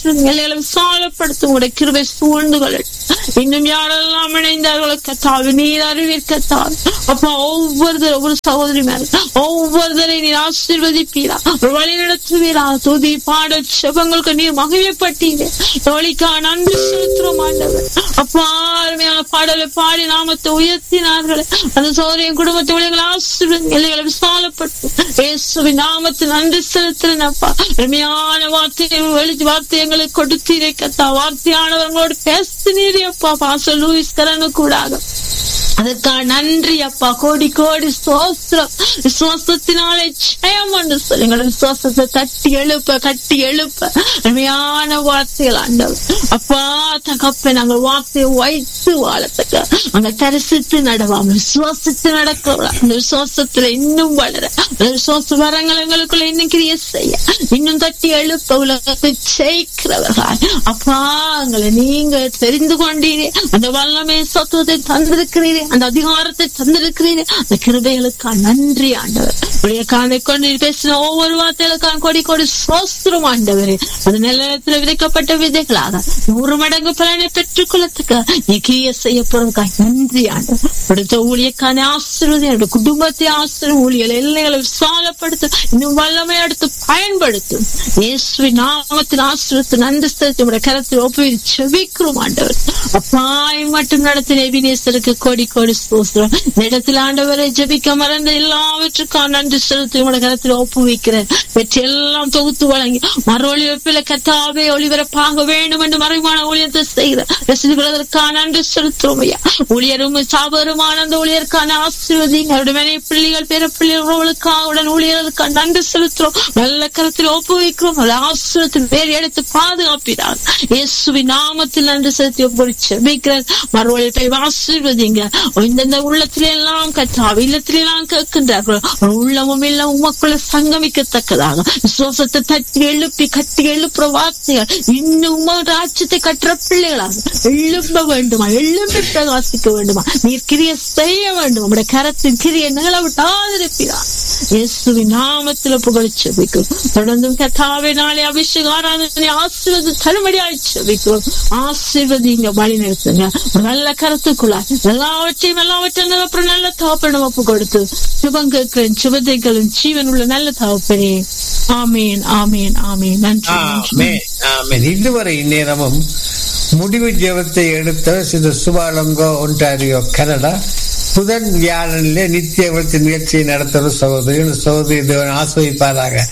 ஆசிரியர் எல்லைகளை விசாலப்படுத்தும் உங்களுடைய கிருபை சூழ்ந்து கொள்ளட்டும் இன்னும் யாரெல்லாம் இணைந்தார்களோ கத்தாவு நீர் அறிவீர் கத்தாவு அப்பா ஒவ்வொருத்தர் ஒவ்வொரு சகோதரி மேல ஒவ்வொருத்தரை நீர் ஆசீர்வதிப்பீரா ஒரு வழி நடத்துவீரா துதி பாட செபங்களுக்கு நீர் மகிழ்ப்பட்டீங்க தோழிக்கா நன்றி செலுத்துறோம் ஆண்டவர் அப்பா அருமையான பாடலை பாடி நாமத்தை உயர்த்தினார்களே அந்த சோதரியின் குடும்பத்தை உலகளை ஆசீர்வதி எல்லைகளை விசாலப்பட்டு இயேசுவின் நாமத்தில் நன்றி செலுத்துறேன் அப்பா அருமையான வார்த்தையை வெளி வார்த்தை எங்களுக்கு கொடுத்தீரே கத்தா வார்த்தையானவர்களோடு பேசினீரே அப்பா பாச லூயிஸ் கரனு கூடாக அதற்காக நன்றி அப்பா கோடி கோடி சோஸ்திரம் விசுவாசத்தினாலே ஜெயம் என்று சொல்லி எங்களோட விசுவாசத்தை தட்டி எழுப்ப கட்டி எழுப்ப அருமையான வார்த்தைகள் ஆண்டவர் அப்பா தகப்ப நாங்கள் வார்த்தையை வைத்து வாழத்தக்க அங்க தரிசித்து நடவாம விசுவாசித்து நடக்கலாம் அந்த விசுவாசத்துல இன்னும் வளர அந்த விசுவாச வரங்கள் எங்களுக்குள்ள இன்னும் கிரிய செய்ய இன்னும் தட்டி எழுப்ப உலகத்தை ஜெயிக்கிறவர்கள் அப்பா எங்களை நீங்க தெரிந்து கொண்டீரே அந்த வல்லமை சத்துவத்தை தந்திருக்கிறீரே அந்த அதிகாரத்தை தந்திருக்கிறீரே அந்த கிருபைகளுக்கா நன்றி ஆண்டவர் உடைய காலை கொண்டு பேசின ஒவ்வொரு வார்த்தைகளுக்கான கொடி கொடி சோஸ்திரம் ஆண்டவரே அந்த நிலையத்துல விதைக்கப்பட்ட விதைகளாக நூறு மடங்கு பலனை பெற்றுக் கொள்ளத்துக்கு நீ கிரிய செய்ய போறதுக்காக நன்றி ஆண்டவர் அடுத்த ஊழியக்கான ஆசிர்வதி என்னோட குடும்பத்தை ஆசிரியர் ஊழியல் எல்லைகளை விசாலப்படுத்தும் இன்னும் வல்லமை அடுத்து பயன்படுத்தும் இயேசுவின் நாமத்தின் ஆசிரியத்து நன்றி செலுத்தி உடைய கரத்தில் ஒப்புவி செபிக்கிறோம் ஆண்டவர் அப்பாய் மட்டும் நடத்தின எபினேசருக்கு கோடி கோடி ஸ்தோத்திரம் இந்த இடத்தில் ஆண்டவரை ஜெபிக்க மறந்த எல்லாவற்றுக்கும் நன்றி செலுத்தி உடைய கரத்தில் ஒப்புவிக்கிறேன் வெற்றி எல்லாம் தொகுத்து வழங்கி மறு ஒளிவப்பில கத்தாவே ஒளிபரப்பாக வேண்டும் என்று மறைவான ஊழியத்தை செய்கிற ரசிகர்களுக்கான நன்றி செலுத்துவோம் ஐயா ஊழியரும் சாபருமான அந்த ஊழியருக்கான ஆசீர்வதிங்க அவருடைய மனை பிள்ளைகள் பிற பிள்ளைகளுக்காக உடன் ஊழியர்களுக்கான நன்றி செலுத்துறோம் நல்ல கருத்தில் ஒப்புவிக்கிறோம் அந்த ஆசிரியத்தில் வேறு எடுத்து பாதுகாப்பினார் இயேசுவின் நாமத்தில் நன்றி செலுத்தி ஒவ்வொரு செபிக்கிறார் மறுவழிப்பை ஆசீர்வதிங்க இந்தந்த உள்ளத்திலே எல்லாம் கத்தாவ இல்லத்திலே எல்லாம் கேட்கின்றார்கள் ஒரு உள்ளமும் இல்ல உமக்குள்ள சங்கமிக்கத்தக்கதாக விசுவாசத்தை தட்டி எழுப்பி கட்டி எழுப்புற வார்த்தைகள் இன்னும் உம ராஜ்யத்தை கட்டுற பிள்ளைகளாக எழும்ப வேண்டுமா எழும்பி பிரகாசிக்க வேண்டுமா நீர் கிரிய செய்ய வேண்டும் உடைய கரத்தின் கிரிய நிகழ விட்டாதிருக்கிறார் இயேசுவின் நாமத்துல புகழ் செபிக்கும் தொடர்ந்தும் கத்தாவே நாளை அபிஷேக ஆராதனை ஆசீர்வாத தருமடியாய் செபிக்கிறோம் ஆசீர்வதிங்க வழி நிறுத்துங்க நல்ல கருத்துக்குள்ள எல்லாவற்றையும் எல்லாவற்றையும் அப்புறம் நல்ல தகப்பனும் ஒப்பு கொடுத்து சுபம் கேட்கிறேன் சுபதைகளும் ஜீவன் உள்ள நல்ல தகப்பனே ஆமேன் ஆமேன் ஆமேன் நன்றி நன்றி ஆமென், ஆமென். இதுவரை இந்நேரமும் முடிவு ஜெபத்தை எடுத்த சிறு சுபாலங்கோ ஒன்டாரியோ கனடா புதன் வியாழனிலே நித்திய விருத்தி நிகழ்ச்சியை நடத்துகிற சகோதரி சகோதரி தேவன் ஆசிரிப்பாராக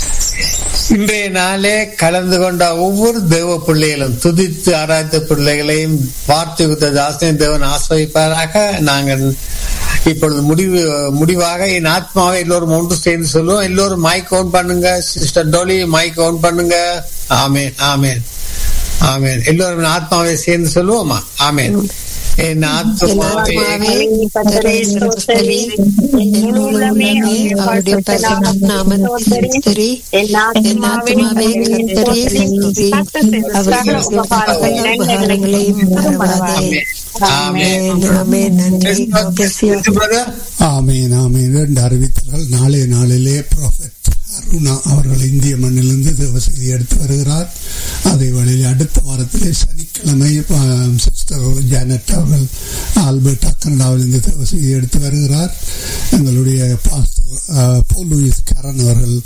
இன்றைய நாளே கலந்து கொண்ட ஒவ்வொரு தேவ பிள்ளைகளும் துதித்து ஆராய்த்த பிள்ளைகளையும் வார்த்தை கொடுத்த தாசன் தேவன் ஆசிரிப்பாராக நாங்கள் இப்பொழுது முடிவு முடிவாக என் ஆத்மாவை எல்லோரும் ஒன்று சேர்ந்து சொல்லுவோம் எல்லோரும் மைக் ஓன் பண்ணுங்க சிஸ்டர் டோலி மைக் ஓன் பண்ணுங்க ஆமேன் ஆமேன் ஆமேன் எல்லோரும் ஆத்மாவை சேர்ந்து சொல்லுவோமா ஆமேன் என் ஆத்மாவே கர்த்தரை ஸ்தோத்திரி. என் உள்ளமே அவருடைய பரிசுத்த நாமத்தை ஸ்தோத்திரி. என் ஆத்துமாவே கர்த்தரை ஸ்தோத்திரி. அவருடைய சகல உபகாரங்களையும் மறவாதே. ஆமென். ஆமென், ஆமென். நன்றி God bless you. பிரதர் ஆமீன் ஆமீன் ரெண்டு அறிவித்தார்கள் நாளைய நாளிலே ப்ராஃபெட் அருணா அவர்கள் இந்திய மண்ணிலிருந்து தேவ செய்தி எடுத்து வருகிறார் அதே வேளையில் அடுத்த வாரத்திலே சனிக்கிழமை ஆம், சிஸ்டர் ஜானட் அவர்கள் ஆல்பர்ட் கனடாவிலிருந்து தேவ செய்தி எடுத்து வருகிறார் எங்களுடைய பாஸ்டர் போல் லூயிஸ் கரன் அவர்கள்